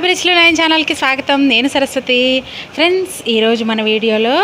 అభిరుచులు నైన్ ఛానల్కి స్వాగతం నేను సరస్వతి ఫ్రెండ్స్ ఈరోజు మన వీడియోలో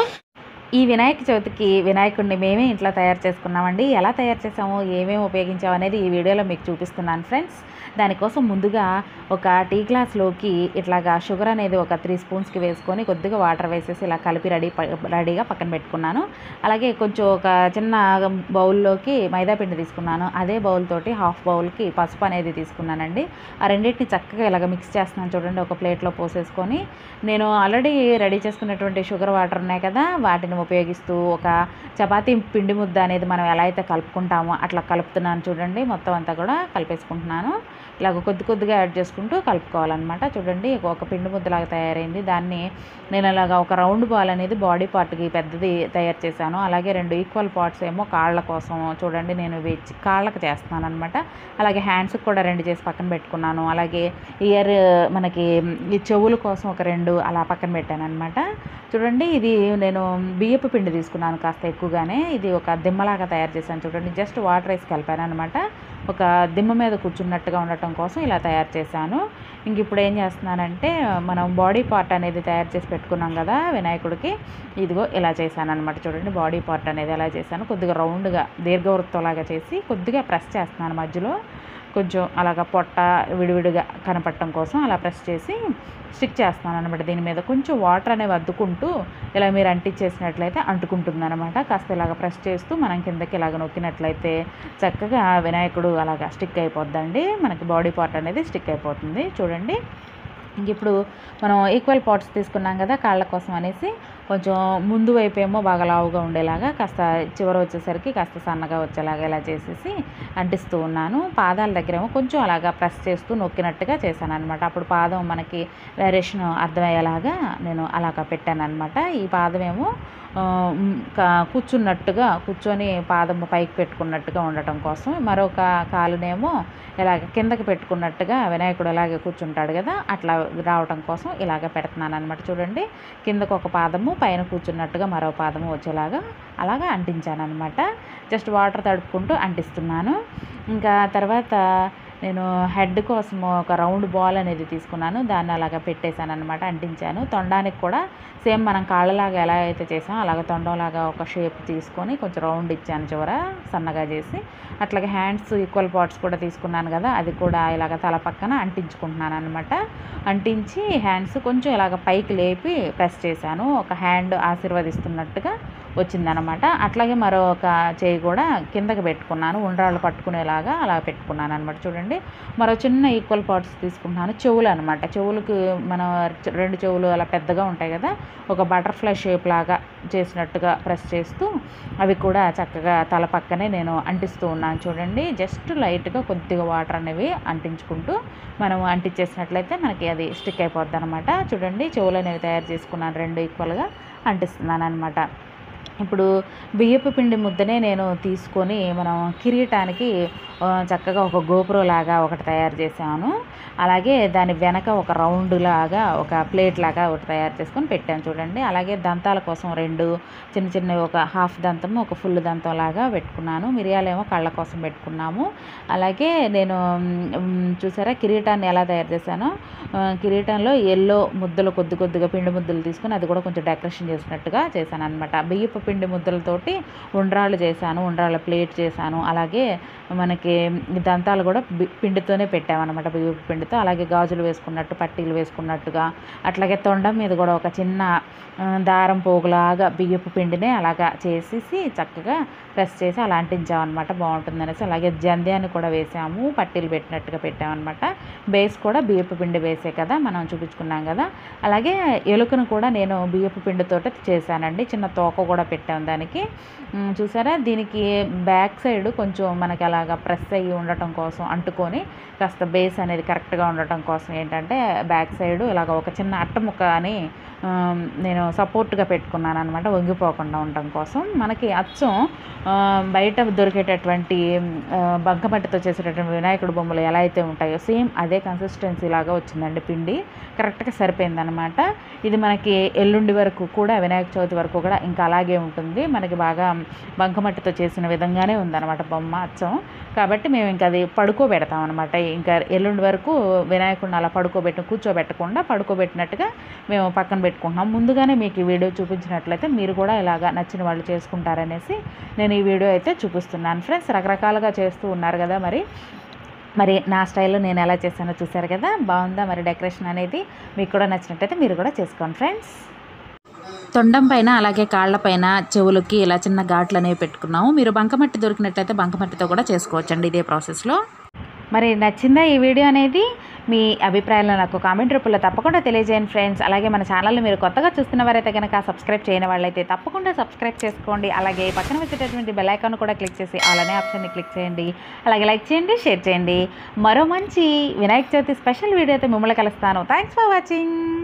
ఈ వినాయక చవితికి వినాయకుడిని మేమే ఇంట్లో తయారు చేసుకున్నామండి ఎలా తయారు చేసాము ఏమేమి ఉపయోగించాము అనేది ఈ వీడియోలో మీకు చూపిస్తున్నాను ఫ్రెండ్స్ దానికోసం ముందుగా ఒక టీ గ్లాస్లోకి ఇట్లాగా షుగర్ అనేది ఒక త్రీ స్పూన్స్కి వేసుకొని కొద్దిగా వాటర్ వేసేసి ఇలా కలిపి రెడీ రెడీగా పక్కన పెట్టుకున్నాను అలాగే కొంచెం ఒక చిన్న బౌల్లోకి మైదా పిండి తీసుకున్నాను అదే బౌల్ తోటి హాఫ్ బౌల్కి పసుపు అనేది తీసుకున్నానండి ఆ రెండింటిని చక్కగా ఇలాగ మిక్స్ చేస్తున్నాను చూడండి ఒక ప్లేట్లో పోసేసుకొని నేను ఆల్రెడీ రెడీ చేసుకున్నటువంటి షుగర్ వాటర్ ఉన్నాయి కదా వాటిని ఉపయోగిస్తూ ఒక చపాతీ పిండి ముద్ద అనేది మనం ఎలా అయితే కలుపుకుంటామో అట్లా కలుపుతున్నాను చూడండి మొత్తం అంతా కూడా కలిపేసుకుంటున్నాను ఇలాగ కొద్ది కొద్దిగా యాడ్ చేసుకుంటూ కలుపుకోవాలన్నమాట చూడండి ఒక పిండి ముద్దలాగా తయారైంది దాన్ని నేను ఇలాగ ఒక రౌండ్ బాల్ అనేది బాడీ పార్ట్కి పెద్దది తయారు చేశాను అలాగే రెండు ఈక్వల్ పార్ట్స్ ఏమో కాళ్ళ కోసం చూడండి నేను ఇవి చి- కాళ్ళకి చేస్తున్నాను అనమాట అలాగే హ్యాండ్స్కి కూడా రెండు చేసి పక్కన పెట్టుకున్నాను అలాగే ఇయర్ మనకి ఈ చెవుల కోసం ఒక రెండు అలా పక్కన పెట్టాను అనమాట చూడండి ఇది నేను బియ్యపు పిండి తీసుకున్నాను కాస్త ఎక్కువగానే ఇది ఒక దిమ్మలాగా తయారు చేశాను చూడండి జస్ట్ వాటర్ వేసి కలిపాను అనమాట ఒక దిమ్మ మీద కూర్చున్నట్టుగా ఉండటం కోసం ఇలా తయారు చేశాను ఇంక ఇప్పుడు ఏం చేస్తున్నానంటే మనం బాడీ పార్ట్ అనేది తయారు చేసి పెట్టుకున్నాం కదా వినాయకుడికి ఇదిగో ఇలా చేశాను అనమాట చూడండి బాడీ పార్ట్ అనేది ఎలా చేశాను కొద్దిగా రౌండ్గా దీర్ఘవృత్తంలాగా చేసి కొద్దిగా ప్రెస్ చేస్తున్నాను మధ్యలో కొంచెం అలాగ పొట్ట విడివిడిగా కనపడటం కోసం అలా ప్రెస్ చేసి స్టిక్ చేస్తున్నాను అనమాట దీని మీద కొంచెం వాటర్ అనేవి అద్దుకుంటూ ఇలా మీరు అంటించేసినట్లయితే అంటుకుంటుంది అనమాట కాస్త ఇలాగ ప్రెస్ చేస్తూ మనం కిందకి ఇలాగ నొక్కినట్లయితే చక్కగా వినాయకుడు అలాగా స్టిక్ అయిపోద్దండి మనకి బాడీ పార్ట్ అనేది స్టిక్ అయిపోతుంది చూడండి ఇంక ఇప్పుడు మనం ఈక్వల్ పార్ట్స్ తీసుకున్నాం కదా కాళ్ళ కోసం అనేసి కొంచెం ముందు వైపు ఏమో బాగా లావుగా ఉండేలాగా కాస్త చివర వచ్చేసరికి కాస్త సన్నగా వచ్చేలాగా ఇలా చేసేసి అంటిస్తూ ఉన్నాను పాదాల దగ్గర ఏమో కొంచెం అలాగా ప్రెస్ చేస్తూ నొక్కినట్టుగా చేశాను అనమాట అప్పుడు పాదం మనకి వేరియేషన్ అర్థమయ్యేలాగా నేను అలాగా పెట్టాను అనమాట ఈ పాదం ఏమో ఆ, మ్, కా- కూర్చున్నట్టుగా కూర్చొని పాదం పైకి పెట్టుకున్నట్టుగా ఉండటం కోసం మరొక కాలునేమో ఇలాగ కిందకి పెట్టుకున్నట్టుగా వినాయకుడు ఇలాగే కూర్చుంటాడు కదా అట్లా రావటం కోసం ఇలాగ పెడుతున్నాను అనమాట చూడండి కిందకు ఒక పాదము పైన కూర్చున్నట్టుగా మరో పాదము వచ్చేలాగా అలాగా అంటించాను అనమాట జస్ట్ వాటర్ తడుపుకుంటూ అంటిస్తున్నాను ఇంకా తర్వాత నేను హెడ్ కోసము ఒక రౌండ్ బాల్ అనేది తీసుకున్నాను దాన్ని అలాగ పెట్టేశాను అనమాట అంటించాను తొండానికి కూడా సేమ్ మనం కాళ్ళలాగా ఎలా అయితే చేసామో అలాగ తొండంలాగా ఒక షేప్ తీసుకొని కొంచెం రౌండ్ ఇచ్చాను చివర సన్నగా చేసి అట్లాగే హ్యాండ్స్ ఈక్వల్ పార్ట్స్ కూడా తీసుకున్నాను కదా అది కూడా ఇలాగ తల పక్కన అంటించుకుంటున్నాను అనమాట అంటించి హ్యాండ్స్ కొంచెం ఇలాగ పైకి లేపి ప్రెస్ చేశాను ఒక హ్యాండ్ ఆశీర్వదిస్తున్నట్టుగా వచ్చిందనమాట అట్లాగే మరొక చేయి కూడా కిందకి పెట్టుకున్నాను ఉండ్రాళ్ళు పట్టుకునేలాగా అలా పెట్టుకున్నాను అనమాట చూడండి మరో చిన్న ఈక్వల్ పార్ట్స్ తీసుకుంటున్నాను చెవులు అనమాట చెవులకు మన చ- రెండు చెవులు అలా పెద్దగా ఉంటాయి కదా ఒక బటర్ఫ్లై షేప్ లాగా చేసినట్టుగా ప్రెస్ చేస్తూ అవి కూడా చక్కగా తల పక్కనే నేను అంటిస్తూ ఉన్నాను చూడండి జస్ట్ లైట్గా కొద్దిగా వాటర్ అనేవి అంటించుకుంటూ మనం అంటించేసినట్లయితే మనకి అది స్టిక్ అయిపోద్ది అనమాట చూడండి చెవులు అనేవి తయారు చేసుకున్నాను రెండు ఈక్వల్గా అంటిస్తున్నాను అనమాట ఇప్పుడు బియ్యపు పిండి ముద్దనే నేను తీసుకొని మనం కిరీటానికి ఆ, చక్కగా ఒక గోపురం లాగా ఒకటి తయారు చేశాను అలాగే దాని వెనక ఒక రౌండ్ లాగా ఒక ప్లేట్ లాగా ఒకటి తయారు చేసుకొని పెట్టాను చూడండి అలాగే దంతాల కోసం రెండు చిన్న చిన్నవి ఒక హాఫ్ దంతం ఒక ఫుల్ దంతం లాగా పెట్టుకున్నాను మిరియాలేమో కళ్ళ కోసం పెట్టుకున్నాము అలాగే నేను మ్, చూసారా కిరీటాన్ని ఎలా తయారు చేశానో ఆ, కిరీటంలో ఎల్లో ముద్దలు కొద్ది కొద్దిగా పిండి ముద్దలు తీసుకొని అది కూడా కొంచెం డెకరేషన్ చేసినట్టుగా చేశాను అనమాట బియ్యపు పిండి ముద్దలతోటి ఉండ్రాళ్ళు చేశాను ఉండ్రాళ్ళ ప్లేట్ చేశాను అలాగే మనకి ఈ దంతాలు కూడా బి- పిండితోనే పెట్టామన్నమాట బియ్యపు పిండితో అలాగే గాజులు వేసుకున్నట్టు పట్టీలు వేసుకున్నట్టుగా అట్లాగే తొండం మీద కూడా ఒక చిన్న ఆ, దారం పోగులాగా బియ్యపు పిండినే అలాగా చేసేసి చక్కగా ప్రెస్ చేసి అలా అంటించామన్నమాట బాగుంటుంది అనేసి అలాగే జంధ్యాన్ని కూడా వేసాము పట్టీలు పెట్టినట్టుగా పెట్టామన్నమాట బేస్ కూడా బియ్యపు పిండి వేసే కదా మనం చూపించుకున్నాం కదా అలాగే ఎలుకను కూడా నేను బియ్యపు పిండితోటి చేశానండి చిన్న తోక కూడా పెట్టాను దానికి ఉమ్, చూసారా దీనికి బ్యాక్ సైడ్ కొంచెం మనకి అలాగా ప్రెస్ అయ్యి ఉండటం కోసం అంటుకొని కాస్త బేస్ అనేది కరెక్ట్గా ఉండటం కోసం ఏంటంటే బ్యాక్ సైడ్ ఇలాగ ఒక చిన్న అట్ట ముక్క అని ఆమ్, నేను సపోర్ట్గా పెట్టుకున్నాను అనమాట వంగిపోకుండా ఉండటం కోసం మనకి అచ్చం ఆ, బయట దొరికేటటువంటి ఆ, బంకమట్టితో చేసేటటువంటి వినాయకుడు బొమ్మలు ఎలా అయితే ఉంటాయో సేమ్ అదే కన్సిస్టెన్సీ లాగా వచ్చిందండి పిండి కరెక్ట్గా సరిపోయిందనమాట ఇది మనకి ఎల్లుండి వరకు కూడా వినాయక చవితి వరకు కూడా ఇంకా అలాగే ఉంటుంది మనకి బాగా బంకమట్టితో చేసిన విధంగానే ఉందన్నమాట బొమ్మ అచ్చం కాబట్టి కాబట్టి మేము ఇంకా అది పడుకోబెడతాం అనమాట ఇంకా ఎల్లుండి వరకు వినాయకుడిని అలా పడుకోబెట్టి కూర్చోబెట్టకుండా పడుకోబెట్టినట్టుగా మేము పక్కన పెట్టుకుంటున్నాం ముందుగానే మీకు ఈ వీడియో చూపించినట్లయితే మీరు కూడా ఇలాగా నచ్చిన వాళ్ళు చేసుకుంటారనేసి నేను ఈ వీడియో అయితే చూపిస్తున్నాను ఫ్రెండ్స్ రకరకాలుగా చేస్తూ ఉన్నారు కదా మరి మరి నా స్టైల్లో నేను ఎలా చేశానో చూశారు కదా బాగుందా మరి డెకరేషన్ అనేది మీకు కూడా నచ్చినట్టయితే మీరు కూడా చేసుకోండి ఫ్రెండ్స్ తొండం పైన అలాగే కాళ్ళ పైన చెవులకి ఇలా చిన్న ఘాట్లు అనేవి పెట్టుకున్నాము మీరు బంకమట్టి దొరికినట్లయితే బంకమట్టితో కూడా చేసుకోవచ్చండి ఇదే ప్రాసెస్లో మరి నచ్చిందా ఈ వీడియో అనేది మీ అభిప్రాయాలను నాకు కామెంట్ రూపంలో తప్పకుండా తెలియజేయండి ఫ్రెండ్స్ అలాగే మన ఛానల్ని మీరు కొత్తగా చూస్తున్న వారైతే కనుక సబ్స్క్రైబ్ చేయని వాళ్ళైతే తప్పకుండా సబ్స్క్రైబ్ చేసుకోండి అలాగే పక్కన వచ్చేటటువంటి బెల్ ఐకాన్ కూడా క్లిక్ చేసి అలానే ఆప్షన్ని క్లిక్ చేయండి అలాగే లైక్ చేయండి షేర్ చేయండి మరో మంచి వినాయక చవితి స్పెషల్ వీడియో అయితే మిమ్మల్ని కలుస్తాను థ్యాంక్స్ ఫర్ వాచింగ్